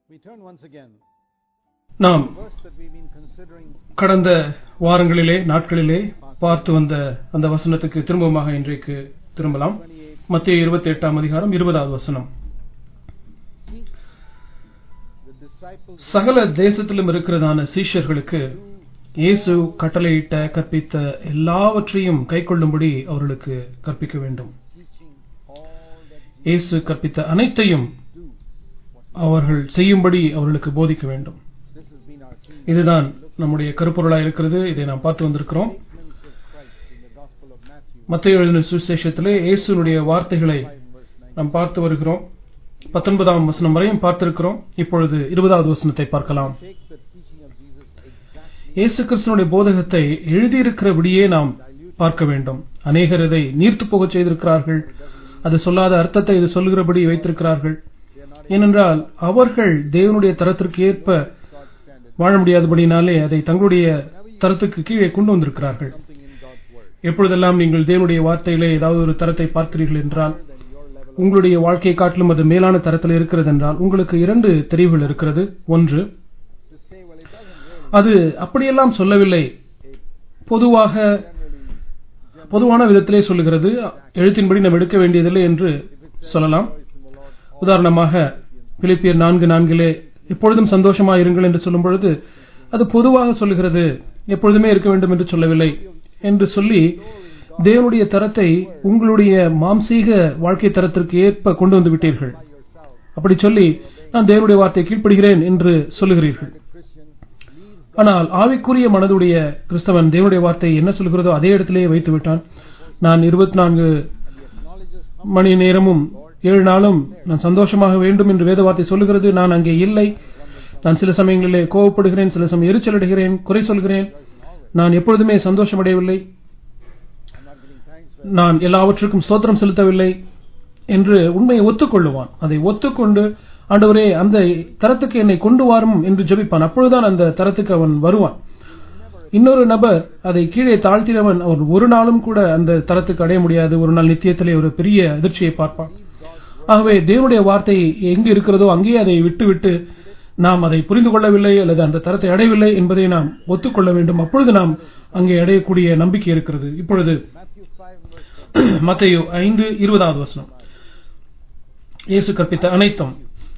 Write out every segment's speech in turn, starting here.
We turn once again நாம் to the verse that we've been considering கடந்த வாரங்களிலே நாட்களிலே பார்த்து வந்த அந்த வசனத்துக்கு திரும்பமாக இன்றைக்கு திரும்பலாம் 28. மத்திய இருபத்தி எட்டாம் அதிகாரம் இருபதாவது வசனம் Teach the disciples சகல தேசத்திலும் இருக்கிறதான சீஷர்களுக்கு இயேசு கட்டளையிட்ட கற்பித்த எல்லாவற்றையும் கைக்கொள்ளும்படி அவர்களுக்கு கற்பிக்க வேண்டும் teaching all that இயேசு கற்பித்த அனைத்தையும் do. அவர்கள் செய்யும்படி அவர்களுக்கு போதிக்க வேண்டும் This has been our theme. இதுதான் நம்முடைய கருப்பொருளாய் இருக்கிறது இதை நாம் பார்த்து வந்திருக்கிறோம் Statements of Christ in the Gospel of Matthew மத்திய எழுதின சுவிசேஷத்திலே இயேசுனுடைய வார்த்தைகளை 5 verse 9. நாம் பார்த்து வருகிறோம் பத்தொன்பதாம் வசனம் வரையும் பார்த்திருக்கிறோம் இப்பொழுது இருபதாவது வசனத்தை பார்க்கலாம் Take the teaching of Jesus exactly இயேசு கிறிஸ்துனுடைய போதகத்தை எழுதியிருக்கிறபடியே நாம் பார்க்க வேண்டும் அநேகர் இதை நீர்த்து போகச் செய்திருக்கிறார்கள் அது சொல்லாத அர்த்தத்தை இது சொல்லுகிறபடி வைத்திருக்கிறார்கள் they are not ஏனென்றால் அவர்கள் தேவனுடைய தரத்திற்கு ஏற்ப God's standard. வாழ முடியாதபடினாலே அதை தங்களுடைய தரத்துக்கு கீழே கொண்டு வந்திருக்கிறார்கள் Something in God's word. எப்பொழுதெல்லாம் நீங்கள் தேவனுடைய வார்த்தையிலே ஏதாவது ஒரு தரத்தை பார்க்கிறீர்கள் என்றால் Then your level of உங்களுடைய வாழ்க்கையை காட்டிலும் அது மேலான தரத்தில் இருக்கிறது என்றால் உங்களுக்கு இரண்டு தெரிவுகள் இருக்கிறது ஒன்று to say, well, it doesn't really அது அப்படியெல்லாம் சொல்லவில்லை பொதுவாக generally பொதுவான விதத்திலே சொல்லுகிறது எழுத்தின்படி நாம் எடுக்க வேண்டியதில்லை என்று சொல்லலாம் voice in the Lord. உதாரணமாக பிலிப்பியர் நான்கு நான்கிலே எப்பொழுதும் சந்தோஷமாக இருங்கள் என்று சொல்லும் பொழுது அது பொதுவாக சொல்லுகிறது எப்பொழுதுமே இருக்க வேண்டும் என்று சொல்லவில்லை என்று சொல்லி தேவனுடைய தரத்தை உங்களுடைய மாம்சீக வாழ்க்கை தரத்திற்கு ஏற்ப கொண்டு வந்து விட்டீர்கள் By yourself, அப்படி சொல்லி நான் தேவனுடைய வார்த்தை கீழ்ப்படுகிறேன் என்று சொல்லுகிறீர்கள் the Christian leaves ஆனால் ஆவிக்குரிய மனதுடைய கிறிஸ்தவன் தேவனுடைய வார்த்தை என்ன சொல்கிறதோ அதே இடத்திலேயே வைத்து விட்டான் நான் இருபத்தி நான்கு and he acknowledges மணி நேரமும் ஏழு நாளும் நான் சந்தோஷமாக வேண்டும் என்று வேத வார்த்தை சொல்லுகிறது நான் அங்கே இல்லை நான் சில சமயங்களிலே கோவப்படுகிறேன் சில சமயம் எரிச்சல் அடைகிறேன் குறை சொல்கிறேன் நான் எப்பொழுதுமே சந்தோஷமடையவில்லை I'm not giving thanks for நான் எல்லாவற்றுக்கும் ஸ்தோத்திரம் செலுத்தவில்லை என்று உண்மையை ஒத்துக்கொள்ளுவான் அதை ஒத்துக்கொண்டு ஆண்டவரே அந்த தரத்துக்கு என்னை கொண்டு வாரும் என்று ஜெபிப்பான் அப்பொழுதுதான் அந்த தரத்துக்கு அவன் வருவான் இன்னொரு நபர் அதை கீழே தாழ்த்தினவன் அவன் ஒரு நாளும் கூட அந்த தரத்துக்கு அடைய முடியாது ஒரு நாள் நித்தியத்திலே ஒரு பெரிய அதிர்ச்சியை பார்ப்பான் ஆகவே தேவனுடைய வார்த்தை எங்கு இருக்கிறதோ அங்கேயே அதை விட்டுவிட்டு நாம் அதை புரிந்து கொள்ளவில்லை அல்லது அந்த தரத்தை அடையவில்லை என்பதை நாம் ஒத்துக்கொள்ள வேண்டும் அப்பொழுது நாம் அங்கே அடையக்கூடிய நம்பிக்கை இருக்கிறது இப்பொழுது Matthew 5 verse 7. மத்தேயு ஐந்து இருபதாவது வசனம் இயேசு கற்பித்த அனைத்தும்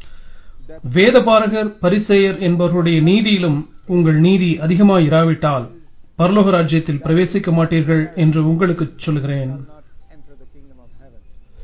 வேதபாரகர் பரிசேயர் என்பவர்களுடைய நீதியிலும் உங்கள் நீதி அதிகமாய் இராவிட்டால் பரலோக ராஜ்யத்தில் பிரவேசிக்க மாட்டீர்கள் என்று உங்களுக்கு சொல்கிறேன் Not enter the kingdom of heaven.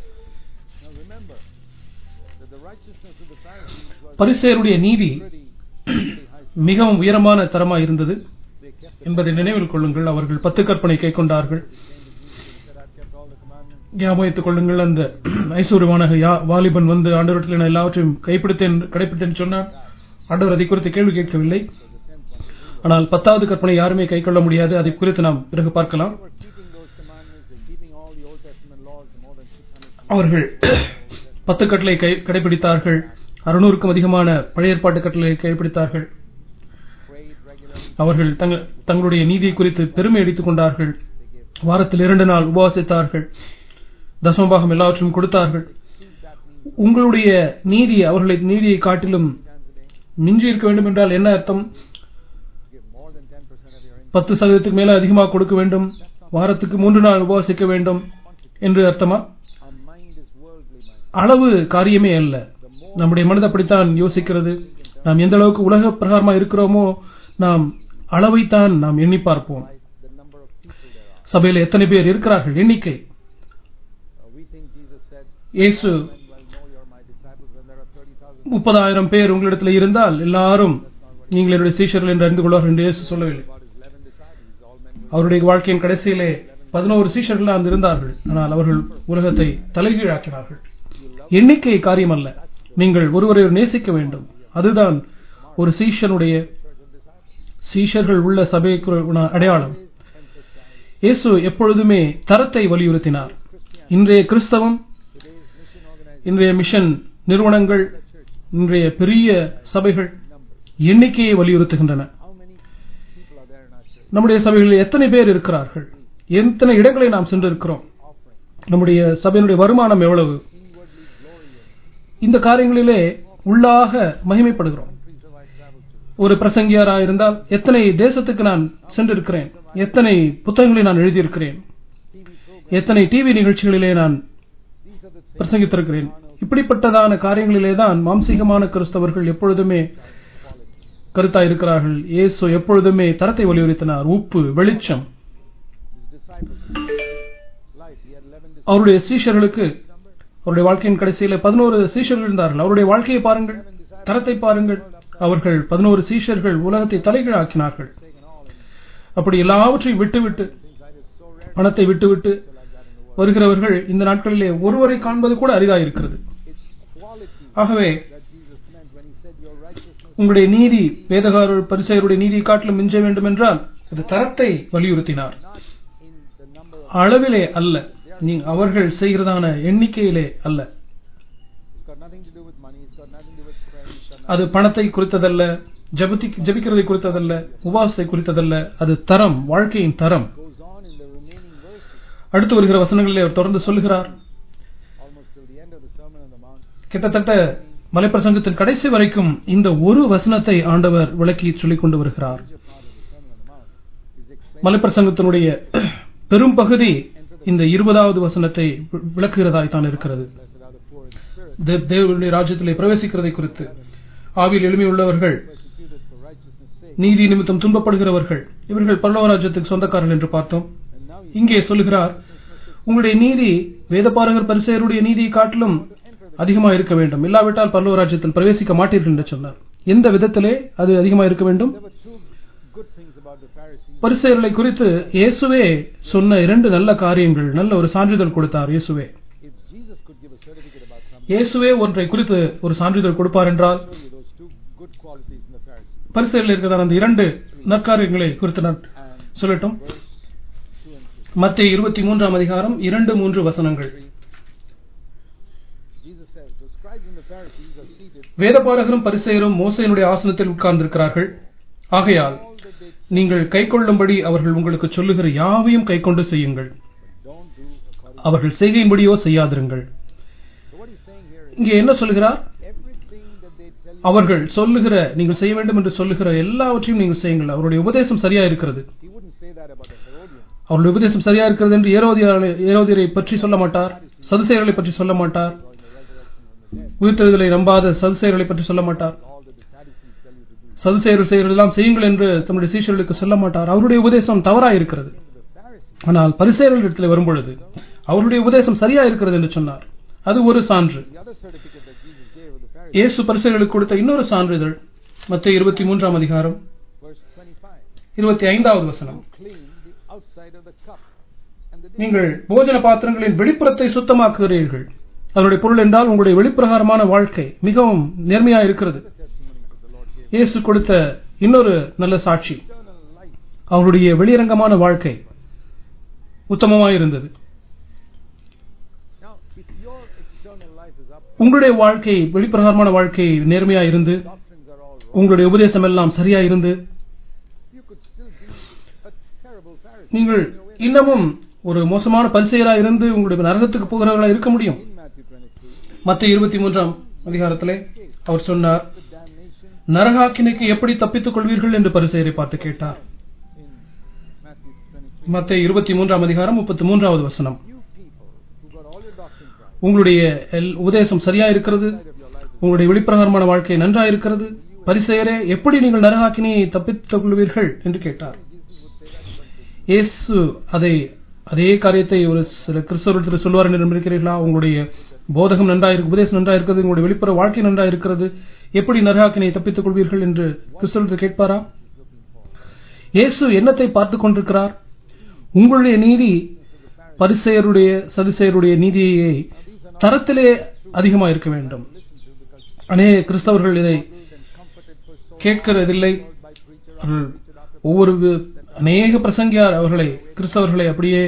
Now remember that the righteousness of the Pharisees was பரிசேயருடைய நீதி pretty, pretty high. மிகவும் உயரமான தரமாய் இருந்தது They kept the என்பதை நினைவில் கொள்ளுங்கள் அவர்கள் பத்து கற்பனை கை கொண்டார்கள் said, I've kept all the commandments. ஞாபகத்துக் கொள்ளுங்கள் அந்த ஐஸ்வர்யமான யா- வாலிபன் வந்து ஆண்டவரத்தில் நான் எல்லாவற்றையும் கைப்பிடித்தேன் கடைப்பிடித்தேன் சொன்னான் ஆண்டவர் அதை குறித்து கேள்வி கேட்கவில்லை So the tenth one. ஆனால் பத்தாவது கற்பனை யாருமே கை கொள்ள முடியாது அதை குறித்து நாம் பிறகு பார்க்கலாம் They were keeping those commandments. They're keeping all the Old Testament laws, more than 600. அவர்கள் பத்து கட்டளை கை கடைபிடித்தார்கள் அறுநூறுக்கும் அதிகமான பழைய ஏற்பாட்டு கட்டளை கடைபிடித்தார்கள் Prayed regularly. அவர்கள் தங்க தங்களுடைய நீதியை குறித்து பெருமை அடித்துக் கொண்டார்கள் வாரத்தில் இரண்டு நாள் உபவாசித்தார்கள் தசமபாகம் எல்லாவற்றையும் கொடுத்தார்கள் That means உங்களுடைய நீதி அவர்களை நீதியை காட்டிலும் மிஞ்சி இருக்க வேண்டும் என்றால் என்ன அர்த்தம் give more than 10% of your income. பத்து சதவீதத்துக்கு மேல அதிகமாக கொடுக்க வேண்டும் வாரத்துக்கு மூன்று நாள் உபவாசிக்க வேண்டும் என்று அர்த்தமா Our mind is worldly mind. அளவு காரியமே அல்ல நம்முடைய மனது அப்படித்தான் யோசிக்கிறது நாம் எந்த அளவுக்கு உலக பிரகாரமா இருக்கிறோமோ நாம் அளவைத்தான் நாம் எண்ணி பார்ப்போம் By the number of people there are. சபையில எத்தனை பேர் இருக்கிறார்கள் எண்ணிக்கை Uh, we think Jesus said, இயேசு "Men well know you're my disciples when there are 30,000 முப்பதாயிரம் பேர் உங்களிடத்தில் இருந்தால் எல்லாரும் நீங்கள் என்னுடைய சீஷர்கள் என்று அறிந்து கொள்வார்கள் என்று இயேசு சொல்லவில்லை about his 11 disciples. All men were அவருடைய வாழ்க்கையின் கடைசியிலே பதினோரு சீஷர்கள் அந்த இருந்தார்கள் ஆனால் அவர்கள் உலகத்தை தலைகீழாக்கினார்கள் எண்ணிக்கை காரியம் அல்ல நீங்கள் ஒருவரை நேசிக்க வேண்டும் அதுதான் ஒரு சீஷனுடைய சீஷர்கள் உள்ள சபைக்கு ஒரு அடையாளம் இயேசு எப்பொழுதுமே தரத்தை வலியுறுத்தினார் இன்றைய கிறிஸ்தவம் இன்றைய மிஷன் நிறுவனங்கள் இன்றைய பெரிய சபைகள் எண்ணிக்கையை வலியுறுத்துகின்றன How many people are there in our church? நம்முடைய சபைகளில் எத்தனை பேர் இருக்கிறார்கள் எத்தனை இடங்களை நாம் சென்றிருக்கிறோம் Offering. நம்முடைய சபையினுடைய வருமானம் எவ்வளவு Inwardly glorious. இந்த காரியங்களிலே உள்ளாக மகிமைப்படுகிறோம் countries have I traveled to? ஒரு பிரசங்கியாரா இருந்தால் எத்தனை தேசத்துக்கு நான் சென்றிருக்கிறேன் எத்தனை புத்தகங்களை நான் எழுதியிருக்கிறேன் TV programs. எத்தனை டிவி நிகழ்ச்சிகளிலே நான் These are the things பிரசங்கித்திருக்கிறேன் இப்படிப்பட்டதான காரியங்களிலே தான் மாம்சீகமான கிறிஸ்தவர்கள் எப்பொழுதுமே கருத்தாயிருக்கிறார்கள் இயேசு எப்பொழுதுமே தரத்தை வலியுறுத்தினார் உப்பு வெளிச்சம் his disciples. Life. He had 11 disciples. அவருடைய சீஷர்களுக்கு அவருடைய வாழ்க்கையின் கடைசியில பதினோரு சீஷர்கள் இருந்தார்கள் அவருடைய வாழ்க்கையை பாருங்கள் தரத்தை பாருங்கள் அவர்கள் பதினோரு சீஷர்கள் உலகத்தை தலைகீழாக்கினார்கள் Taken all and அப்படி எல்லாவற்றையும் விட்டுவிட்டு things like it's so rare பணத்தை விட்டுவிட்டு like that in the world. வருகிறவர்கள் இந்த நாட்களிலே ஒருவரை காண்பது கூட அரிதாயிருக்கிறது It's quality ஆகவே that Jesus meant when he said your righteousness உங்களுடைய நீதி வேதகாரர் பரிசெயருடைய நீதியை காட்டிலும் மிஞ்ச வேண்டும் என்றால் அது தரத்தை வலியுறுத்தினார் not in the number of அளவிலே அல்ல நீ அவர்கள் செய்கிறதான எண்ணிக்கையிலே அல்ல it's got nothing to do with money, it's got nothing to do with praying, it's got nothing அது பணத்தை குறித்ததல்ல ஜபத்தி ஜபிக்கிறதை குறித்ததல்ல உபாசத்தை குறித்ததல்ல அது தரம் வாழ்க்கையின் தரம் goes on in the remaining verses, அடுத்து வருகிற வசனங்களிலே அவர் தொடர்ந்து சொல்லுகிறார் almost till the end of the Sermon on the Mount. கிட்டத்தட்ட மலைப்பிரசங்கத்தின் கடைசி வரைக்கும் இந்த ஒரு வசனத்தை ஆண்டவர் விளக்கி சொல்லிக் கொண்டு வருகிறார் Major part of the Sermon on the Mount is explained மலைப்பிரசங்கத்தினுடைய பெரும் பகுதி இந்த இருபதாவது வசனத்தை வி- விளக்குகிறதாய் தான் இருக்கிறது blessed are the poor in spirit, தே- தேவனுடைய ராஜ்யத்திலே பிரவேசிக்கிறதை குறித்து ஆவியில் எளிமையுள்ளவர்கள் persecuted for righteousness' sake. நீதி நிமித்தம் துன்பப்படுகிறவர்கள் இவர்கள் பரலோக ராஜ்யத்துக்கு சொந்தக்காரர்கள் என்று பார்த்தோம் And now he இங்கே சொல்லுகிறார் உங்களுடைய நீதி வேதபாரகர் பரிசெயருடைய நீதியை காட்டிலும் அதிகமா இருக்க வேண்டும் இல்லாவிட்டால் பரலோக ராஜ்யத்தில் பிரவேசிக்க மாட்டீர்கள் என்று சொன்னார் எந்த விதத்திலே அது அதிகமா இருக்க வேண்டும் there were two good things about the Pharisees. பரிசெயர்களை குறித்து இயேசுவே சொன்ன இரண்டு நல்ல காரியங்கள் நல்ல ஒரு சான்றிதழ் கொடுத்தார் இயேசுவே If Jesus could give a certificate about something, இயேசுவே ஒன்றை குறித்து ஒரு சான்றிதழ் கொடுப்பார் என்றால் show you those two good qualities in the Pharisees. பரிசெயரில் இருக்கிற அந்த இரண்டு நற்காரியங்களை குறித்து நான் And சொல்லட்டும் verse 2 and 3. மத்திய இருபத்தி மூன்றாம் அதிகாரம் இரண்டு மூன்று வசனங்கள் Jesus says, The scribes and the Pharisees are seated, வேதபாரகரும் பரிசெயரும் மோசையினுடைய ஆசனத்தில் உட்கார்ந்திருக்கிறார்கள் ஆகையால் all that they நீங்கள் கைக்கொள்ளும்படி அவர்கள் உங்களுக்கு சொல்லுகிற யாவையும் கைக்கொண்டு செய்யுங்கள் don't do according அவர்கள் செய்கையின்படியோ செய்யாதிருங்கள் So what he's saying here is இங்கே என்ன சொல்லுகிறார் everything that they tell you, அவர்கள் சொல்லுகிற நீங்கள் செய்ய வேண்டும் என்று சொல்லுகிற எல்லாவற்றையும் நீங்கள் செய்யுங்கள் அவருடைய உபதேசம் சரியா இருக்கிறது he wouldn't say that about the Herodians. அவருடைய உபதேசம் சரியா இருக்கிறது என்று ஏரோதியாரை ஏரோதியரை பற்றி சொல்ல மாட்டார் சதுசேயர்களை பற்றி சொல்ல மாட்டார் Or in the resurrection from the dead, உயிர்த்தெழுதலை நம்பாத சதுசேயர்களை பற்றி சொல்ல மாட்டார் all that the Sadducees tell you to do. சதுசேயர்கள் செய்கிறதெல்லாம் செய்யுங்கள் என்று தம்முடைய சீஷர்களுக்கு சொல்ல மாட்டார் அவருடைய உபதேசம் தவறாய் இருக்கிறது The Pharisees, ஆனால் பரிசேயர்களிடத்தில் வரும்பொழுது அவருடைய உபதேசம் சரியா இருக்கிறது என்று சொன்னார் அது ஒரு சான்று the other certificate that Jesus gave of the Pharisees, இயேசு பரிசேயர்களுக்கு கொடுத்த இன்னொரு சான்றிதழ் மத்திய இருபத்தி மூன்றாம் அதிகாரம் verse 25, இருபத்தி ஐந்தாவது வசனம் clean the outside of the cup and the dish. நீங்கள் போஜன பாத்திரங்களின் வெளிப்புறத்தை சுத்தமாக்குகிறீர்கள் அதனுடைய பொருள் என்றால் உங்களுடைய வெளிப்பிரகாரமான வாழ்க்கை மிகவும் நேர்மையா இருக்கிறது The testimonies that the Lord gave. இயேசு கொடுத்த இன்னொரு நல்ல சாட்சி Eternal life. அவருடைய வெளியரங்கமான வாழ்க்கை உத்தமமாய் இருந்தது Now, if your external life is up, உங்களுடைய வாழ்க்கை வெளிப்பிரகாரமான வாழ்க்கை நேர்மையா இருந்து doctrines are all wrong, உங்களுடைய உபதேசம் எல்லாம் சரியா இருந்து you could still be a terrible Pharisee. நீங்கள் இன்னமும் ஒரு மோசமான பரிசெயரா இருந்து உங்களுடைய நரகத்துக்கு போகிறவர்களா இருக்க முடியும் In Matthew 23, மத்திய இருபத்தி மூன்றாம் அதிகாரத்திலே அவர் சொன்னார் the damnation நரகாக்கினைக்கு எப்படி தப்பித்துக் கொள்வீர்கள் என்று பரிசெயரை பார்த்து கேட்டார் in Matthew 23. மத்திய இருபத்தி மூன்றாம் அதிகாரம் முப்பத்தி மூன்றாவது வசனம் You people who got all your doctrines right, உங்களுடைய எல்- உபதேசம் சரியா இருக்கிறது side of your life is உங்களுடைய வெளிப்பிரகாரமான வாழ்க்கை நன்றா இருக்கிறது பரிசெயரே எப்படி நீங்கள் நரகாக்கினியை தப்பித்துக் கொள்வீர்கள் என்று கேட்டார் Jesus would say that, but இயேசு அதை அதே காரியத்தை ஒரு சில கிறிஸ்தவர்கள் சொல்வார் என்று நம்பியிருக்கிறீர்களா உங்களுடைய போதகம் நன்றா இருக்கு உபதேசம் நன்றா இருக்கிறது உங்களுடைய வெளிப்புற வாழ்க்கை நன்றா இருக்கிறது எப்படி நரகாக்கினை தப்பித்துக் கொள்வீர்கள் என்று கிறிஸ்தவர்கள் கேட்பாரா இயேசு என்னத்தை பார்த்துக் கொண்டிருக்கிறார் உங்களுடைய நீதி பரிசெயருடைய சதுசெயருடைய நீதியை தரத்திலே அதிகமாக இருக்க வேண்டும் அநேக கிறிஸ்தவர்கள் இதை கேட்கிறதில்லை அவர்கள் ஒவ்வொரு வி- அநேக பிரசங்கியார் அவர்களை கிறிஸ்தவர்களை அப்படியே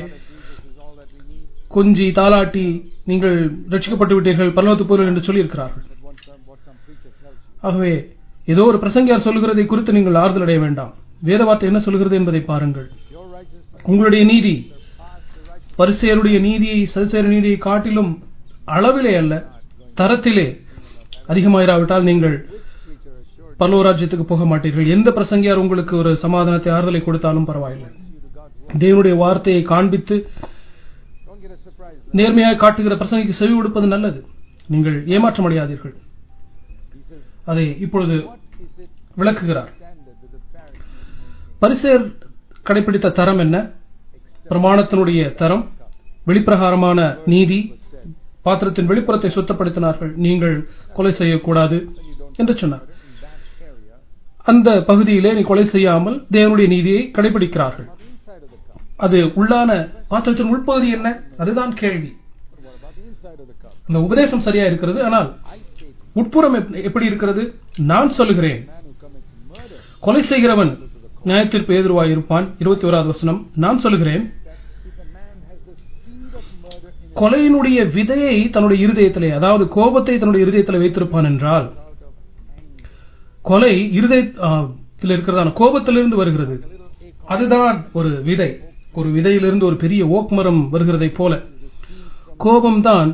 கொஞ்சி தாலாட்டி நீங்கள் ரட்சிக்கப்பட்டு விட்டீர்கள் பரலோகத்து போர்கள் என்று சொல்லியிருக்கிறார்கள் what some, what some preacher tells you. ஆகவே ஏதோ ஒரு பிரசங்கியார் சொல்லுகிறதை குறித்து நீங்கள் ஆறுதல் அடைய வேண்டாம் வேத வார்த்தை என்ன சொல்கிறது என்பதை பாருங்கள் Your righteousness உங்களுடைய நீதி past the righteousness பரிசெயருடைய நீதியை சதுசேர நீதியை காட்டிலும் அளவிலே அல்ல தரத்திலே அதிகமாயிராவிட்டால் நீங்கள் Which preacher assured பரலோராஜ்யத்துக்கு போக மாட்டீர்கள் எந்த பிரசங்கியார் உங்களுக்கு ஒரு சமாதானத்தை ஆறுதலை கொடுத்தாலும் பரவாயில்லை you to God's word? தேவனுடைய வார்த்தையை காண்பித்து Don't get a surprise. நேர்மையாக காட்டுகிற பிரசங்கிக்கு செவி கொடுப்பது நல்லது நீங்கள் ஏமாற்றம் அடையாதீர்கள் He says, அதை இப்பொழுது what is it விளக்குகிறார் standard that the Pharisees maintain? பரிசேர் கடைபிடித்த தரம் என்ன பிரமாணத்தினுடைய தரம் வெளிப்பிரகாரமான நீதி Was said, பாத்திரத்தின் வெளிப்புறத்தை சுத்தப்படுத்தினார்கள் நீங்கள் கொலை செய்யக்கூடாது என்று சொன்னார் in that area, அந்த பகுதியிலே நீ கொலை செய்யாமல் தேவனுடைய நீதியை கடைபிடிக்கிறார்கள் not inside of the cup. அது உள்ளான பாத்திரத்தின் உள்பகுதி என்ன அதுதான் கேள்வி But what about the inside of the cup? இந்த உபதேசம் சரியா இருக்கிறது ஆனால் I state, உட்புறம் எப்- எப்படி இருக்கிறது நான் சொல்லுகிறேன் man who commits murder, கொலை செய்கிறவன் நியாயத்திற்கு எதிர்வாய் இருப்பான் இருபத்தி ஓராவது வசனம் நான் சொல்லுகிறேன் that if a man has the seed of murder in his கொலையினுடைய விதையை தன்னுடைய இருதயத்திலே அதாவது கோபத்தை தன்னுடைய இருதயத்திலே வைத்திருப்பான் என்றால் out of anger, கொலை இருதயத்தில் இருக்கிறதான கோபத்திலிருந்து வருகிறது a little acorn அதுதான் ஒரு விதை ஒரு விதையிலிருந்து ஒரு பெரிய ஓக் மரம் வருகிறதைப் போல கோபம்தான்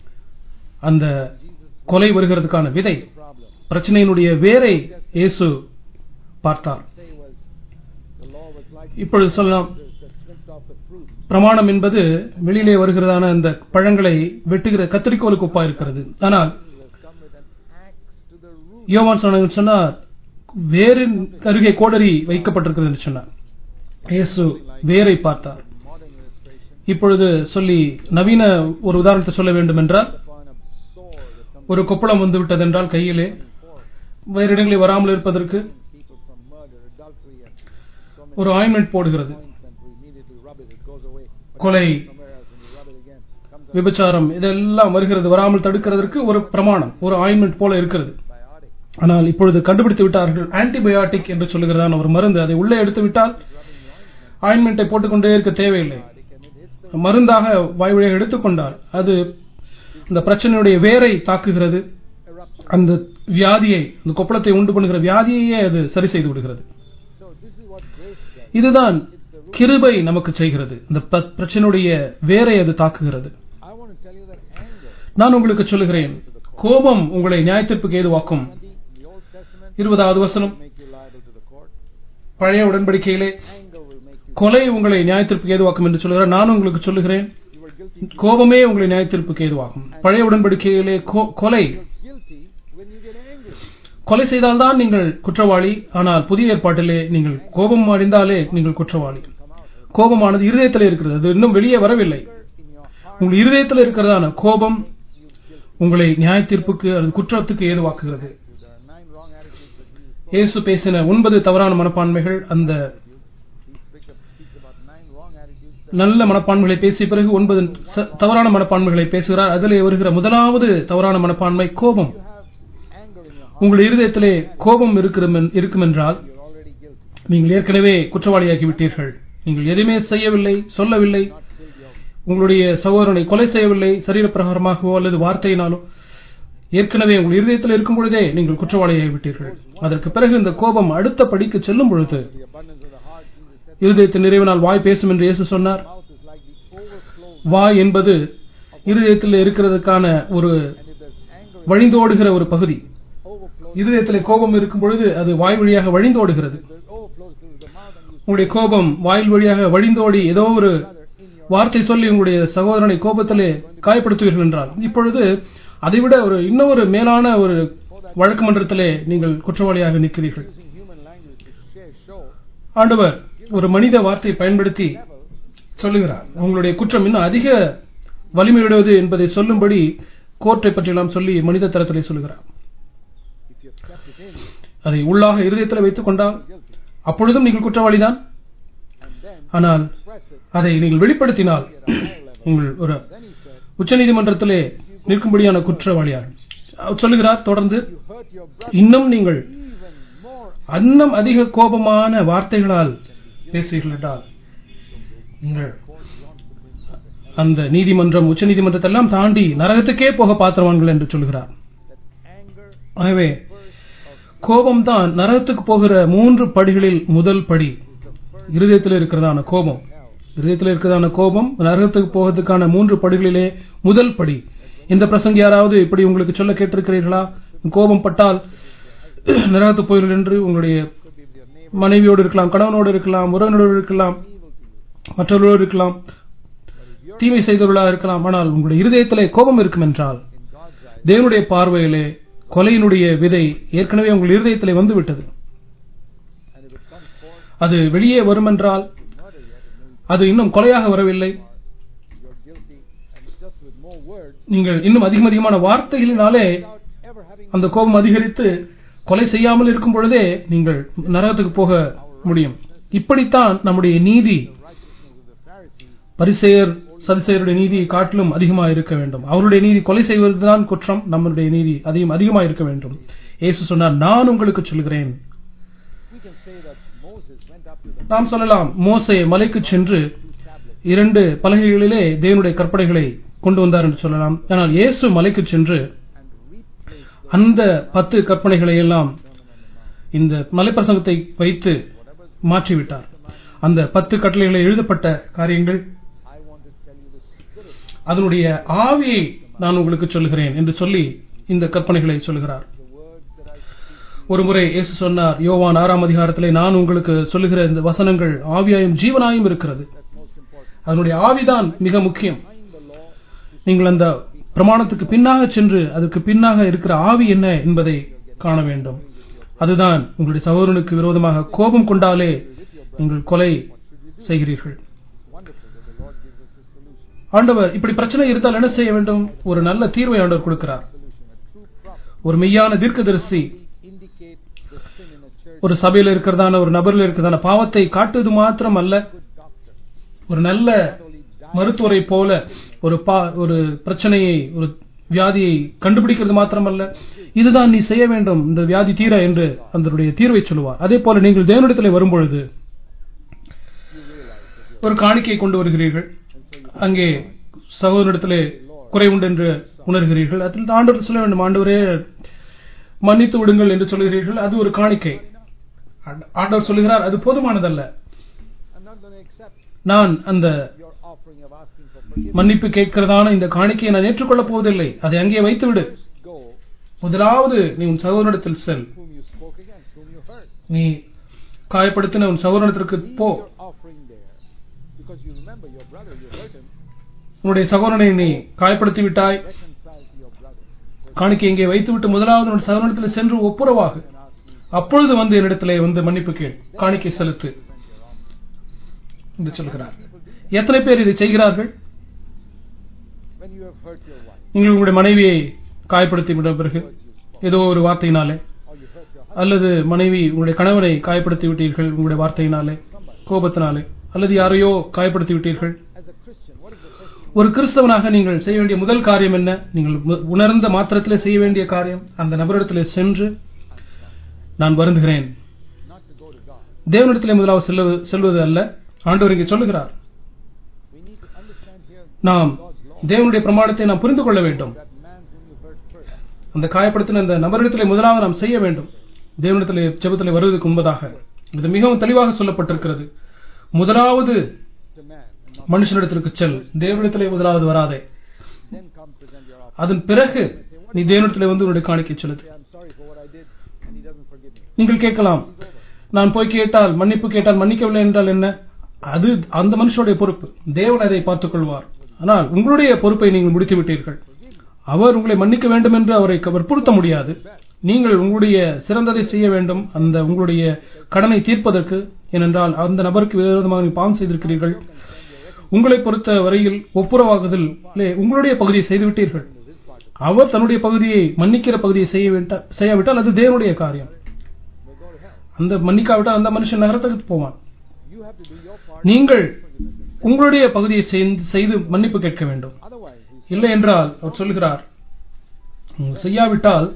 அந்த கொலை வருகிறதுக்கான விதை problem. பிரச்சனையினுடைய வேரை இயேசு பார்த்தார் Say was, the law was like இப்பொழுது சொல்லலாம் scissors that snipped off the fruit. பிரமாணம் என்பது வெளியிலே வருகிறதான அந்த பழங்களை வெட்டுகிற கத்திரிக்கோலுக்கு ஒப்பா இருக்கிறது ஆனால் He has come with an axe to the root. யோவான் சொன்னாங்க சொன்னார் வேரின் அருகே கோடரி வைக்கப்பட்டிருக்கிறது என்று சொன்னார் இயேசு வேரை பார்த்தார் Modern illustration இப்பொழுது சொல்லி நவீன ஒரு உதாரணத்தை சொல்ல வேண்டும் என்றால் upon a sore that comes ஒரு கொப்பளம் வந்து விட்டதென்றால் கையிலே forth. வேறு இடங்களில் வராமல் இருப்பதற்கு People from murder, adultery, and so many ஒரு ஆயின்மெண்ட் போடுகிறது ointment, we immediately rub it, it goes away. But கொலை somewhere else, when you rub it again, comes a விபச்சாரம் இதெல்லாம் வருகிறது வராமல் தடுக்கிறதற்கு ஒரு பிரமாணம் ஒரு ஆயின்மெண்ட் போல இருக்கிறது biotic. ஆனால் இப்பொழுது கண்டுபிடித்து விட்டார்கள் ஆன்டிபயோட்டிக் என்று சொல்லுகிறதான ஒரு மருந்து அதை உள்ளே எடுத்து விட்டால் ஆயின்மெண்ட்டை போட்டுக்கொண்டே இருக்க தேவையில்லை Biotic, and it hits the மருந்தாக வாய் வழியாக எடுத்துக்கொண்டால் அது அந்த பிரச்சனையுடைய வேரை தாக்குகிறது eruption. அந்த வியாதியை அந்த கொப்பளத்தை உண்டு பண்ணுகிற வியாதியையே அது சரி செய்து விடுகிறது So this is what grace does. இதுதான் கிருபை நமக்கு செய்கிறது இந்த ப- பிரச்சனையுடைய வேரை அது தாக்குகிறது I want to tell you that anger, நான் உங்களுக்கு சொல்லுகிறேன் கோபம் உங்களை நியாயத்திற்கு ஏதுவாக்கும் 20, in the Old Testament, இருபதாவது வசனம் will make you liable to the court. பழைய உடன்படிக்கையிலே Anger will make you. கொலை உங்களை நியாயத்திற்கு ஏதுவாக்கும் என்று சொல்லுகிறார் நான் உங்களுக்கு சொல்லுகிறேன் You are guilty. கோபமே உங்களை நியாயத்திற்கு ஏதுவாகும் பழைய உடன்படிக்கையிலே கொ- கொலை You're guilty when you get angry. கொலை செய்தால்தான் நீங்கள் குற்றவாளி ஆனால் புதிய ஏற்பாட்டிலே நீங்கள் கோபம் அடைந்தாலே நீங்கள் குற்றவாளி Come out. கோபமானது இருதயத்திலே இருக்கிறது அது இன்னும் வெளியே வரவில்லை Anger in your heart, உங்கள் இருதயத்தில் இருக்கிறதான கோபம் you guilty. உங்களை நியாய தீர்ப்புக்கு அல்லது குற்றத்துக்கு ஏதுவாக்குகிறது There are nine wrong attitudes that Jesus spoke. இயேசு பேசின ஒன்பது தவறான மனப்பான்மைகள் அந்த He speaks of- speaks about nine wrong attitudes that நல்ல மனப்பான்மைகளை பேசிய பிறகு ஒன்பது ச- தவறான மனப்பான்மைகளை பேசுகிறார் அதிலே வருகிற முதலாவது தவறான மனப்பான்மை கோபம் you have anger in your heart. உங்கள் இருதயத்திலே கோபம் இருக்கிற- இருக்குமென்றால் You're already guilty. நீங்கள் ஏற்கனவே குற்றவாளியாகி விட்டீர்கள் நீங்கள் எதுவுமே செய்யவில்லை சொல்லவில்லை Not killed your உங்களுடைய சகோதரனை கொலை செய்யவில்லை சரீரப்பிரகாரமாகவோ அல்லது வார்த்தையினாலோ ஏற்கனவே உங்கள் இருதயத்தில் இருக்கும் பொழுதே நீங்கள் குற்றவாளியாகி விட்டீர்கள் அதற்கு பிறகு இந்த கோபம் அடுத்த படிக்கு செல்லும் பொழுது the abundance of the heart. Jesus said, இருதயத்தின் நிறைவினால் வாய் பேசும் என்று இயேசு சொன்னார் mouth is like the overflow. வாய் என்பது இருதயத்தில் இருக்கிறதுக்கான ஒரு And if there's anger, it வழிந்தோடுகிற ஒரு பகுதி overflows. இருதயத்திலே கோபம் இருக்கும் பொழுது அது வாய் வழியாக வழிந்தோடுகிறது If it overflows to the mouth and you உங்களுடைய கோபம் வாயில் வழியாக வழிந்தோடி ஏதோ ஒரு brother in your வார்த்தை சொல்லி உங்களுடைய சகோதரனை கோபத்திலே காயப்படுத்துவீர்கள் என்றால் இப்பொழுது அதைவிட ஒரு இன்னொரு மேலான ஒரு வழக்கு மன்றத்திலே நீங்கள் குற்றவாளியாக நிற்கிறீர்கள் using human language to share, show ஆண்டவர் ஒரு மனித வார்த்தையை பயன்படுத்தி level சொல்லுகிறார் உங்களுடைய குற்றம் இன்னும் அதிக வலிமையுடையது என்பதை சொல்லும்படி கோர்ட்டை பற்றியெல்லாம் சொல்லி மனித தரத்திலே சொல்லுகிறார் if you've kept it in அதை உள்ளாக இருதயத்தில் வைத்துக் கொண்டால் guilty அப்பொழுதும் நீங்கள் குற்றவாளிதான் and then ஆனால் express it அதை நீங்கள் வெளிப்படுத்தினால் at a higher level. உங்கள் ஒரு Then he said, உச்சநீதிமன்றத்திலே நிற்கும்படியான குற்றவாளியார் அவர் சொல்லுகிறார் தொடர்ந்து you hurt your brother இன்னும் நீங்கள் even more. இன்னும் அதிக கோபமான வார்த்தைகளால் பேசுகிறீர்கள் என்றால் நீங்கள் அந்த நீதிமன்றம் உச்ச நீதிமன்றத்தெல்லாம் தாண்டி நரகத்துக்கே போக பாத்திரவான்கள் என்று சொல்கிறார் That anger ஆகவே first of கோபம்தான் நரகத்துக்கு போகிற மூன்று படிகளில் முதல் படி is the first இருதயத்தில் இருக்கிறதான கோபம் hell. இருதயத்தில் இருக்கிறதான கோபம் நரகத்துக்கு போவதற்கான மூன்று படிகளிலே முதல் படி இந்த பிரசங்க யாராவது இப்படி உங்களுக்கு சொல்ல கேட்டிருக்கிறீர்களா கோபம் பட்டால் நரகத்து போயிர்கள் என்று உங்களுடைய could be with your neighbor, மனைவியோடு இருக்கலாம் கணவனோடு இருக்கலாம் உறவினரோடு இருக்கலாம் evil to you. மற்றவர்களோடு இருக்கலாம் But if you're தீமை செய்தவர்களாக இருக்கலாம் ஆனால் உங்களுடைய இருதயத்திலே கோபம் இருக்கும் என்றால் in God's eyes, தேவனுடைய பார்வையிலே கொலையினுடைய விதை ஏற்கனவே உங்கள் இருதயத்திலே வந்துவிட்டது and if it comes forth, அது வெளியே வருமென்றால் you murder yet, and then அது இன்னும் கொலையாக வரவில்லை you're guilty, and just with more words, நீங்கள் இன்னும் அதிகம் அதிகமான வார்த்தைகளினாலே without ever having அந்த கோபம் அதிகரித்து கொலை செய்யாமல் இருக்கும் பொழுதே நீங்கள் நரகத்துக்கு போக முடியும் இப்படித்தான் நம்முடைய நீதி the righteousness of the Pharisees, பரிசெயர் சதிசெயருடைய நீதி காட்டிலும் அதிகமாக இருக்க வேண்டும் அவருடைய நீதி கொலை செய்வதுதான் குற்றம் நம்முடைய நீதி அதிகம் அதிகமாக இருக்க வேண்டும் இயேசு சொன்னார் நான் உங்களுக்கு சொல்கிறேன் we can say that Moses went up to the நாம் சொல்லலாம் மோசே மலைக்கு சென்று two tablets இரண்டு பலகைகளிலே தேவனுடைய கற்பனைகளை கொண்டு வந்தார் என்று சொல்லலாம் ஆனால் இயேசு மலைக்கு சென்று and replaced the அந்த பத்து கற்பனைகளை எல்லாம் இந்த மலைப்பிரசங்கத்தை வைத்து மாற்றிவிட்டார் அந்த பத்து கட்டளைகளை எழுதப்பட்ட காரியங்கள் I want to tell you the spirit, அதனுடைய ஆவியை நான் உங்களுக்கு சொல்லுகிறேன் என்று சொல்லி இந்த கற்பனைகளை சொல்லுகிறார் the word that I speak. ஒரு முறை இயேசு சொன்னார் யோவான் ஆறாம் அதிகாரத்திலே நான் உங்களுக்கு சொல்லுகிற இந்த வசனங்கள் ஆவியாயும் ஜீவனாயும் இருக்கிறது That's most important. அதனுடைய ஆவிதான் மிக முக்கியம் Behind the law is நீங்கள் அந்த பிரமாணத்துக்கு பின்னாக சென்று அதற்கு பின்னாக இருக்கிற ஆவி என்ன என்பதை காண வேண்டும் அதுதான் உங்களுடைய சகோதரனுக்கு விரோதமாக கோபம் கொண்டாலே நீங்கள் கொலை செய்கிறீர்கள் wonderful that the Lord gives us a solution. ஆண்டவர் இப்படி பிரச்சனை இருந்தால் என்ன செய்ய வேண்டும் ஒரு நல்ல தீர்வை ஆண்டவர் கொடுக்கிறார் Solution. A true prophet ஒரு மெய்யான தீர்க்கதரிசி will indicate the sin in a church. ஒரு சபையில் இருக்கிறதான ஒரு நபரில் இருக்கிறதான பாவத்தை காட்டுவது மாத்திரம் அல்ல Good doctor. ஒரு நல்ல Not only die, மருத்துவரை போல ஒரு பா ஒரு பிரச்சனையை ஒரு வியாதியை கண்டுபிடிக்கிறது மாத்திரமல்ல இதுதான் நீ செய்ய வேண்டும் இந்த வியாதி தீர என்று அதனுடைய தீர்வை சொல்லுவார் அதே போல நீங்கள் தேவனிடத்தில் வரும்பொழுது you realize that you're ஒரு காணிக்கையை கொண்டு வருகிறீர்கள் and so you அங்கே சகோதரனிடத்திலே குறை உண்டு என்று உணர்கிறீர்கள் அதில் ஆண்டவர் சொல்ல வேண்டும் ஆண்டவரே மன்னித்து விடுங்கள் என்று சொல்கிறீர்கள் அது ஒரு காணிக்கை ஆண்ட- ஆண்டவர் சொல்லுகிறார் அது போதுமானதல்ல I'm not going to accept நான் அந்த your offering of asking for forgiveness. மன்னிப்பு கேட்கிறதான இந்த காணிக்கையை நான் ஏற்றுக்கொள்ளப் போவதில்லை அதை அங்கே வைத்து விடு First go முதலாவது நீ உன் சகோதரனிடத்தில் செல் whom you spoke against, whom you hurt. நீ காயப்படுத்தின உன் சகோதரனிடத்திற்கு Leave போ your offering there. Because you remember your brother, you hurt him. உன்னுடைய சகோதரனை நீ காயப்படுத்தி விட்டாய் Reconcile to your brother. So காணிக்கை இங்கே வைத்துவிட்டு முதலாவது உன் சகோதரனிடத்தில் சென்று ஒப்புரவாகு you can ask me அப்பொழுது வந்து என்னிடத்திலே வந்து மன்னிப்பு கேள் காணிக்கை செலுத்து to present your offering. என்று சொல்கிறார் எத்தனை பேர் இதை செய்கிறார்கள் When you have hurt your wife, நீங்கள் உங்களுடைய மனைவியை காயப்படுத்தி விட்ட பிறகு words you spoke, ஏதோ ஒரு வார்த்தையினாலே or you hurt your husband, அல்லது மனைவி உங்களுடைய கணவனை காயப்படுத்தி விட்டீர்கள் உங்களுடைய வார்த்தையினாலே கோபத்தினாலே அல்லது யாரையோ காயப்படுத்தி விட்டீர்கள் as a Christian, what is the first thing? ஒரு கிறிஸ்தவனாக நீங்கள் செய்ய வேண்டிய முதல் காரியம் என்ன நீங்கள் மு- உணர்ந்த மாத்திரத்திலே செய்ய வேண்டிய காரியம் அந்த நபரிடத்திலே சென்று நான் வருந்துகிறேன் Not to go to God. தேவனிடத்திலே முதலாவது செல்வது செல்வது அல்ல ஆண்டவர் இங்கே சொல்லுகிறார் We need to understand here நாம் God's law. தேவனுடைய பிரமாணத்தை நாம் புரிந்து கொள்ள வேண்டும் That man whom you hurt first. அந்த காயப்படுத்தின அந்த நபரிடத்திலே முதலாவது நாம் செய்ய வேண்டும் தேவனிடத்திலே ஜெபத்திலே வருவதற்கு முன்பதாக இது மிகவும் தெளிவாக சொல்லப்பட்டிருக்கிறது முதலாவது The man, and not மனுஷனிடத்திற்கு செல் தேவனிடத்திலே முதலாவது வராதே then come present your offering. அதன் பிறகு நீ தேவனிடத்திலே வந்து உன்னுடைய காணிக்கை செலுத்து Say, I'm sorry for what I did, and he doesn't forgive me. நீங்கள் கேட்கலாம் He's over. நான் போய் கேட்டால் மன்னிப்பு கேட்டால் மன்னிக்கவில்லை என்றால் என்ன அது அந்த மனுஷனுடைய பொறுப்பு தேவன் அதை பார்த்துக் கொள்வார் ஆனால் உங்களுடைய பொறுப்பை நீங்கள் முடித்து விட்டீர்கள் அவர் உங்களை மன்னிக்க வேண்டும் என்று அவரை வற்புறுத்த முடியாது நீங்கள் உங்களுடைய சிறந்ததை செய்ய வேண்டும் அந்த உங்களுடைய கடனை தீர்ப்பதற்கு ஏனென்றால் அந்த நபருக்கு விரோதமாக நீங்கள் பாவம் செய்திருக்கிறீர்கள் உங்களை பொறுத்த வரையில் ஒப்புரவாகுதல் உங்களுடைய பகுதியை செய்துவிட்டீர்கள் His part of அவர் தன்னுடைய பகுதியை மன்னிக்கிற பகுதியை செய்ய விட்டா- செய்யாவிட்டால் அது தேவனுடைய காரியம் it. We'll go to hell. அந்த மன்னிக்காவிட்டால் அந்த மனுஷன் நகரத்துக்கு போவான் You have to do your part. நீங்கள் Forgiveness is- உங்களுடைய பகுதியை செய்து- செய்து மன்னிப்பு கேட்க வேண்டும் Otherwise, he's, இல்லை என்றால் அவர் சொல்லுகிறார் "நீங்கள் செய்யாவிட்டால்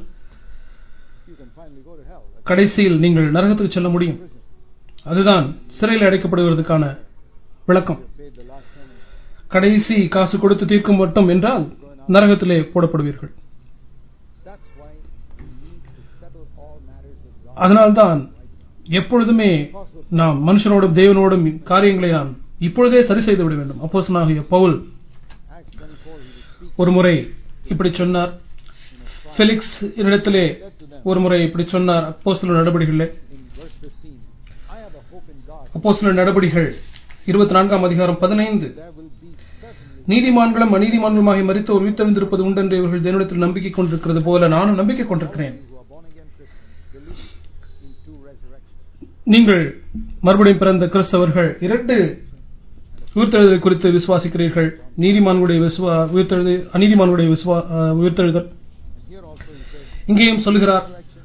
you can finally go to hell. That's கடைசியில் நீங்கள் நரகத்துக்கு செல்ல முடியும் prison. அதுதான் சிறையில் அடைக்கப்படுவதற்கான விளக்கம் You paid the last penny. கடைசி காசு கொடுத்து தீர்க்கும் மட்டும் என்றால் நரகத்திலே போடப்படுவீர்கள் That's why we need to settle all matters with God. அதனால்தான் எப்பொழுதுமே நாம் மனுஷனோடும் தேவனோடும் காரியங்களை நாம் இப்பொழுதே சரி செய்து விட வேண்டும் அப்போஸ்தலனாகிய Pavul Acts 24, he was speaking ஒரு முறை இப்படி சொன்னார் ஃபெலிக்ஸ் என்னிடத்திலே ஒரு முறை இப்படி சொன்னார் அப்போஸ்தலர் நடபடிகளிலே in verse 15, I have a hope in God. அப்போஸ்தலர் நடபடிகள் இருபத்தி நான்காம் அதிகாரம் பதினைந்து There will be certainly நீதிமான்களும் அநீதிமான்களுமாகி மறித்து ஒரு உயிர்த்தெழுந்திருப்பது உண்டென்று இவர்கள் தேவனிடத்தில் நம்பிக்கை கொண்டிருக்கிறது போல நானும் நம்பிக்கை கொண்டிருக்கிறேன் who are born again Christians believe in two resurrections. நீங்கள் மறுபடியும் பிறந்த கிறிஸ்தவர்கள் இரண்டு உயிர்த்தெழுதலை குறித்து விசுவாசிக்கிறீர்கள் நீதிமான்களுடைய விசுவா உயிர்த்தெழுது அநீதிமான்களுடைய விசுவா அஹ், உயிர்த்தெழுதல் And here also he says, இங்கேயும் சொல்கிறார் resurrection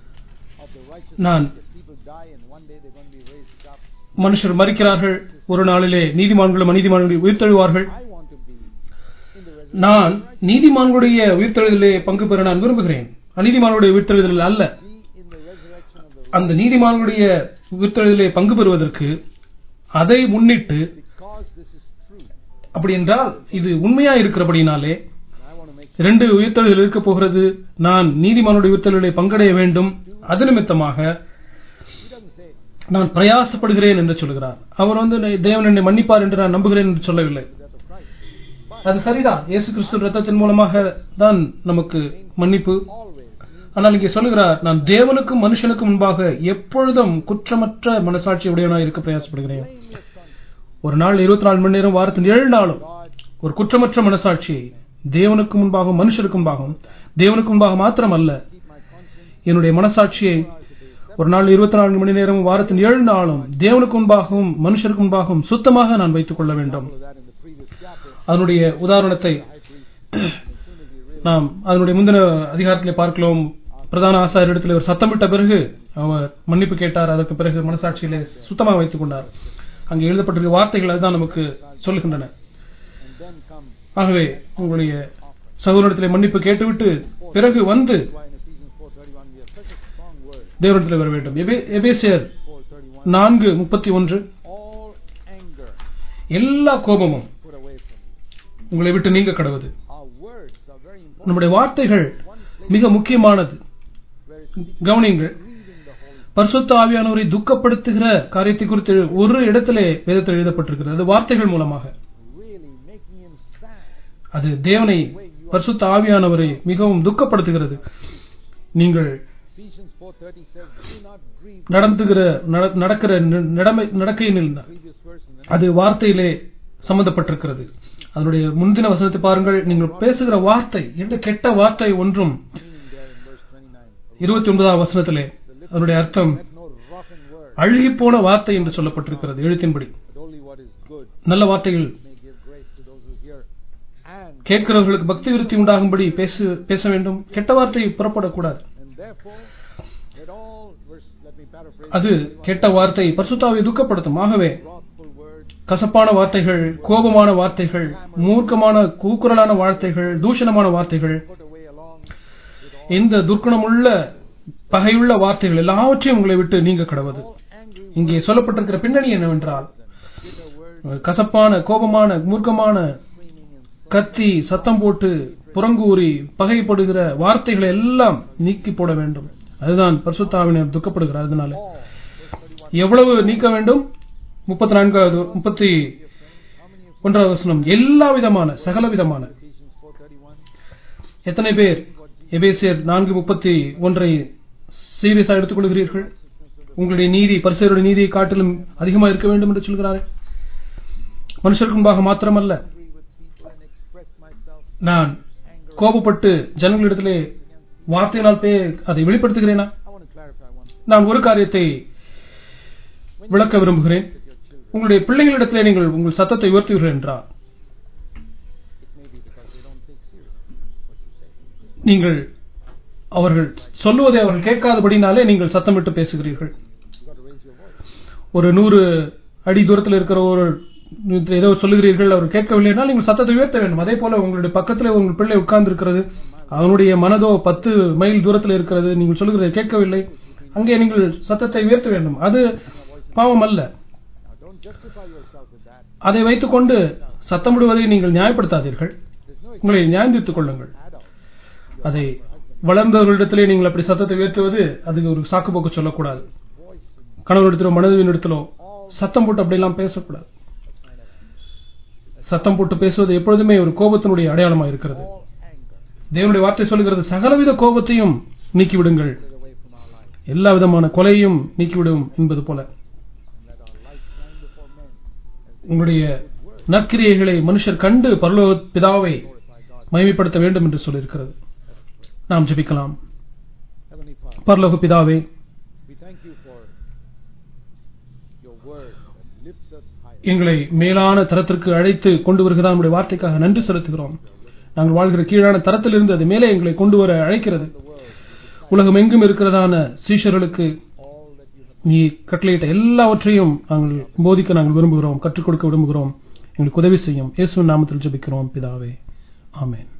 of the righteous. நான் If people die and one day they're going to be raised up, மனுஷர் மறிக்கிறார்கள் ஒரு நாளிலே நீதிமான்களும் அநீதிமான்களும் உயிர்த்தெழுவார்கள் I want to be in the resurrection. நான் நீதிமான்களுடைய உயிர்த்தெழுதலே பங்கு பெற நான் விரும்புகிறேன் அநீதிமான்களுடைய உயிர்த்தெழுதல் அல்ல Be in the resurrection of the அந்த நீதிமான்களுடைய உயிர்த்தெழுதலே பங்கு பெறுவதற்கு அதை முன்னிட்டு because this is true. அப்படி என்றால் இது உண்மையா இருக்கிறபடினாலே I want to make இரண்டு உயிர்த்தெழுதல் இருக்க போகிறது நான் நீதிமானுடைய உயிர்த்தெழுதலை பங்கடைய வேண்டும் அது நிமித்தமாக he doesn't say நான் பிரயாசப்படுகிறேன் என்று சொல்கிறார் அவர் வந்து "நான் தேவன் என்னை மன்னிப்பார் என்று நான் நம்புகிறேன் என்று சொல்லவில்லை the death of Christ. அது சரிதான் இயேசு கிறிஸ்து ரத்தத்தின் மூலமாக தான் நமக்கு மன்னிப்பு Always ஆனால் இங்கே சொல்லுகிறார் நான் தேவனுக்கும் மனுஷனுக்கும் முன்பாக எப்பொழுதும் குற்றமற்ற மனசாட்சி உடையவனாய் இருக்க பிரயாசப்படுகிறேன் blameless conscience. ஒரு நாள் இருபத்தி நாலு மணி நேரம் வாரத்தின் ஏழு நாளும் God ஒரு குற்றமற்ற மனசாட்சியை தேவனுக்கு முன்பாகவும் மனுஷருக்கு முன்பாகவும் தேவனுக்கு முன்பாக மாத்திரமல்ல keep my conscience என்னுடைய மனசாட்சியை ஒரு நாள் இருபத்தி நான்கு மணி நேரம் வாரத்தின் ஏழு நாளும் தேவனுக்கு முன்பாகவும் மனுஷருக்கு முன்பாகவும் சுத்தமாக நான் வைத்துக் கொள்ள வேண்டும் of that in the previous chapter. அதனுடைய உதாரணத்தை High priest, as soon as he realized நாம் அதனுடைய முந்தின அதிகாரத்திலே பார்க்கலாம் பிரதான ஆசாரியரிடத்தில் ஒரு சத்தமிட்ட பிறகு அவர் மன்னிப்பு கேட்டார் அதற்கு பிறகு மனசாட்சியிலே சுத்தமாக வைத்துக் கொண்டார் அங்கே எழுதப்பட்டிருக்க வார்த்தைகள் அதுதான் நமக்கு சொல்லுகின்றன and then come ஆகவே உங்களுடைய சகோதரத்திலே மன்னிப்பு கேட்டுவிட்டு பிறகு வந்து why in Ephesians 4:31 we have such a strong word. தேவனிடத்தில் வர வேண்டும் எபே- எபேசியர் 4:31 நான்கு முப்பத்தி ஒன்று all anger எல்லா கோபமும் put away from you. உங்களை விட்டு நீங்க கடவுது Our words are very important. நம்முடைய வார்த்தைகள் One place மிக முக்கியமானது where it speaks கவனியுங்கள் grieving the Holy பரிசுத்த ஆவியானவரை துக்கப்படுத்துகிற காரியத்தை குறித்து ஒரு இடத்திலே வேதத்தில் எழுதப்பட்டிருக்கிறது அது வார்த்தைகள் மூலமாக really making him sad. அது தேவனை பரிசுத்த ஆவியானவரை மிகவும் துக்கப்படுத்துகிறது நீங்கள் Ephesians 4:30 says, "Do not grieve." நடந்துகிற நட- நடக்கிற நி- நடமை நடக்கையில் தான் Previous verse and then அது வார்த்தையிலே சம்பந்தப்பட்டிருக்கிறது அதனுடைய முந்தின வசனத்தை பாருங்கள் நீங்கள் பேசுகிற வார்த்தை எந்த கெட்ட வார்த்தை ஒன்றும் meaning there in verse 29. இருபத்தி ஒன்பதாம் வசனத்திலே அதனுடைய அர்த்தம் Let no rotten word, அழுகி போன வார்த்தை என்று சொல்லப்பட்டிருக்கிறது எழுத்தின்படி but only what is good நல்ல வார்த்தைகள் may give grace to those who hear. And கேட்கிறவர்களுக்கு பக்தி விருத்தி உண்டாகும்படி பேச பேச வேண்டும் கெட்ட வார்த்தை புறப்படக்கூடாது and therefore let all verse let me paraphrase அது கெட்ட வார்த்தை பரிசுத்தாவை துக்கப்படுத்தும் ஆகவே wrathful words, கசப்பான வார்த்தைகள் கோபமான வார்த்தைகள் மூர்க்கமான கூக்குரலான வார்த்தைகள் தூஷணமான வார்த்தைகள் put away along with all, இந்த துர்க்குணமுள்ள பகையுள்ள வார்த்தைகள் எல்லாவற்றையும் உங்களை விட்டு நீங்க கடவுது all angry இங்கே சொல்லப்பட்டிருக்கிற பின்னணி என்னவென்றால் and bitter words, கசப்பான கோபமான மூர்க்கமான screaming and கத்தி சத்தம் போட்டு புறங்கூறி பகைப்படுகிற வார்த்தைகளை எல்லாம் நீக்கி போட வேண்டும் அதுதான் பரிசுத்தாவினர் துக்கப்படுகிறார் அதனால all. Verse 31. எவ்வளவு நீக்க வேண்டும் முப்பத்தி நான்காவது முப்பத்தி How many of ஒன்றாவது வசனம் எல்லா விதமான சகல விதமான Ephesians 4:31? எத்தனை பேர் எபேசியர் நான்கு முப்பத்தி ஒன்றை சீரியஸா எடுத்துக்கொள்கிறீர்கள் உங்களுடைய நீதி பரிசுடைய நீதியை காட்டிலும் அதிகமாக இருக்க வேண்டும் என்று சொல்கிறாரே மனுஷருக்கு முன்பாக மாத்திரமல்ல Agree with people and express myself நான் anger. கோபப்பட்டு ஜனங்களிடத்திலே வார்த்தையினால் பே அதை வெளிப்படுத்துகிறேனா I want to clarify one thing. நான் ஒரு காரியத்தை விளக்க விரும்புகிறேன் With your children, உங்களுடைய பிள்ளைகளிடத்திலே நீங்கள் உங்கள் சத்தத்தை உயர்த்துகிறீர்கள் என்றால் it may be because they don't take seriously what you say. நீங்கள் அவர்கள் சொல்லுவதை அவர்கள் கேட்காதபடினாலே நீங்கள் சத்தமிட்டு பேசுகிறீர்கள் You got to raise your voice. ஒரு நூறு அடி தூரத்தில் இருக்கிற ஒரு ஏதோ சொல்லுகிறீர்கள் அவர் கேட்கவில்லைனால் நீங்கள் சத்தத்தை உயர்த்த வேண்டும் அதே போல உங்களுடைய பக்கத்தில் உங்கள் பிள்ளை உட்கார்ந்து இருக்கிறது அவனுடைய மனதோ பத்து மைல் தூரத்தில் இருக்கிறது நீங்கள் சொல்லுகிறதை கேட்கவில்லை அங்கே நீங்கள் சத்தத்தை உயர்த்த வேண்டும் அது பாவம் அல்ல Now don't justify yourself with that. அதை வைத்துக்கொண்டு சத்தமிடுவதை நீங்கள் நியாயப்படுத்தாதீர்கள் There's no உங்களை நியாயந்தித்துக் கொள்ளுங்கள் adult. அதை வளர்ந்தவர்களிடத்திலே நீங்கள் அப்படி சத்தத்தை உயர்த்துவது அது ஒரு சாக்கு போக்கு சொல்லக்கூடாது Voice and கணவனிடத்திலோ மனைவியினிடத்திலோ சத்தம் போட்டு அப்படியெல்லாம் பேசக்கூடாது சத்தம் போட்டு பேசுவது எப்பொழுதுமே ஒரு கோபத்தினுடைய அடையாளமாக இருக்கிறது all anger. தேவனுடைய வார்த்தை சொல்லுகிறது சகலவித கோபத்தையும் நீக்கிவிடுங்கள் Put it away from our life. எல்லா விதமான கொலையும் நீக்கிவிடும் என்பது போல And let our light shine before men as they உங்களுடைய நற்கிரியைகளை மனுஷர் கண்டு பரலோக பிதாவை glorify God. மகிமைப்படுத்த வேண்டும் என்று சொல்லியிருக்கிறது நாம் ஜெபிக்கலாம் Heavenly Father, பரலோக பிதாவே we thank you for your word that lifts us higher. எங்களை மேலான தரத்திற்கு அழைத்து கொண்டு வருகிறதா நம்முடைய வார்த்தைக்காக நன்றி செலுத்துகிறோம் நாங்கள் வாழ்கிற கீழான தரத்திலிருந்து அது மேலே எங்களை கொண்டு வர அழைக்கிறது The world, உலகம் எங்கும் இருக்கிறதான சீஷர்களுக்கு all that you have நீ கட்டளையிட்ட எல்லாவற்றையும் நாங்கள் போதிக்க நாங்கள் விரும்புகிறோம் கற்றுக் கொடுக்க விரும்புகிறோம் எங்களுக்கு உதவி செய்யும் இயேசுவின் நாமத்தில் ஜெபிக்கிறோம் பிதாவே ஆமென்